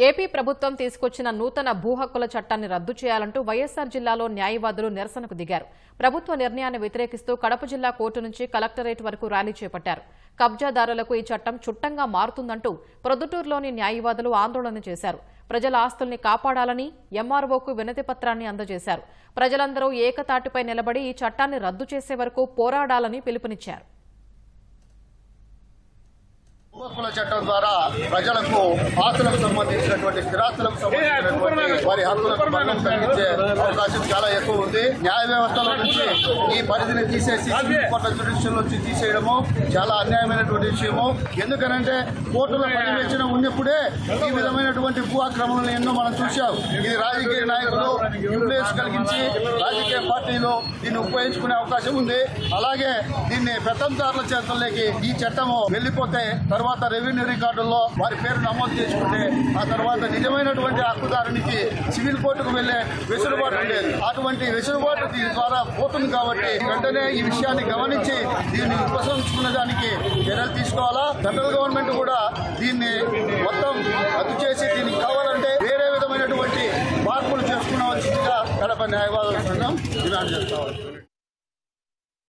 AP ప్రభుత్వం తీసుకొచ్చిన నూతన భూ హక్కుల చట్టాన్ని రద్దు చేయాలంటూ వైఎస్సార్ జిల్లాలో న్యాయవాదులు నిరసనకు దిగారు ప్రభుత్వ నిర్ణయాన్ని వ్యతిరేకిస్తూ కడప జిల్లా కోర్టు నుంచి కలెక్టరేట్ వరకు ర్యాలీ చేపట్టారు కబ్జాదారులకు ఈ చట్టం చుట్టంగా మారుతుందంటూ ప్రొద్దుటూరులోని న్యాయవాదులు ఆందోళన చేశారు ప్రజల ఆస్తుల్ని కాపాడాలని ఎంఆర్ఓకు వినతి పత్రాన్ని అందజేశారు ప్రజలందరూ ఏకతాటిపై నిలబడి ఈ చట్టాన్ని రద్దు చేసే వరకు పోరాడాలని పిలుపునిచ్చారు భూ హక్కుల చట్టం ద్వారా ప్రజలకు ఆస్తులకు సంబంధించినటువంటి స్థిరాస్తులకు సంబంధించినటువంటి వారి హక్కులకు భంగం కలిగించే అవకాశం చాలా ఎక్కువ ఉంది న్యాయ వ్యవస్థలో నుంచి ఈ పరిధిని తీసేసి కోర్టుల జ్యుడిషియల్ నుంచి తీసేయడము చాలా అన్యాయమైనటువంటి విషయము ఎందుకనంటే కోర్టుల పర్యవేక్షణ ఉన్నప్పుడే ఈ విధమైనటువంటి భూ ఆక్రమణలు ఎన్నో మనం చూశాం ఇది రాజకీయ నాయకులు ఇన్ఫ్లుయెన్స్ కలిగించి రాజకీయ పార్టీలు దీన్ని ఉపయోగించుకునే అవకాశం ఉంది అలాగే దీన్ని పెత్తందారుల చేతుల్లోకి ఈ చట్టము వెళ్లిపోతే తర్వాత రెవెన్యూ రికార్డుల్లో వారి పేరు నమోదు చేసుకుంటే ఆ తర్వాత నిజమైనటువంటి హక్కుదారునికి సివిల్ కోర్టుకు వెళ్లే వెసులుబాటు ఉండేది అటువంటి వెసులుబాటు దీని ద్వారా పోతుంది కాబట్టి వెంటనే ఈ విషయాన్ని గమనించి దీన్ని ఉపసంహరించుకునే దానికి చర్యలు తీసుకోవాలా సెంట్రల్ గవర్నమెంట్ కూడా దీన్ని మొత్తం రద్దు చేసి దీనికి కావాలంటే వేరే విధమైనటువంటి మార్పులు చేసుకునవలసిందిగా కడప న్యాయవాదుల సంఘం డిమాండ్ చేస్తాం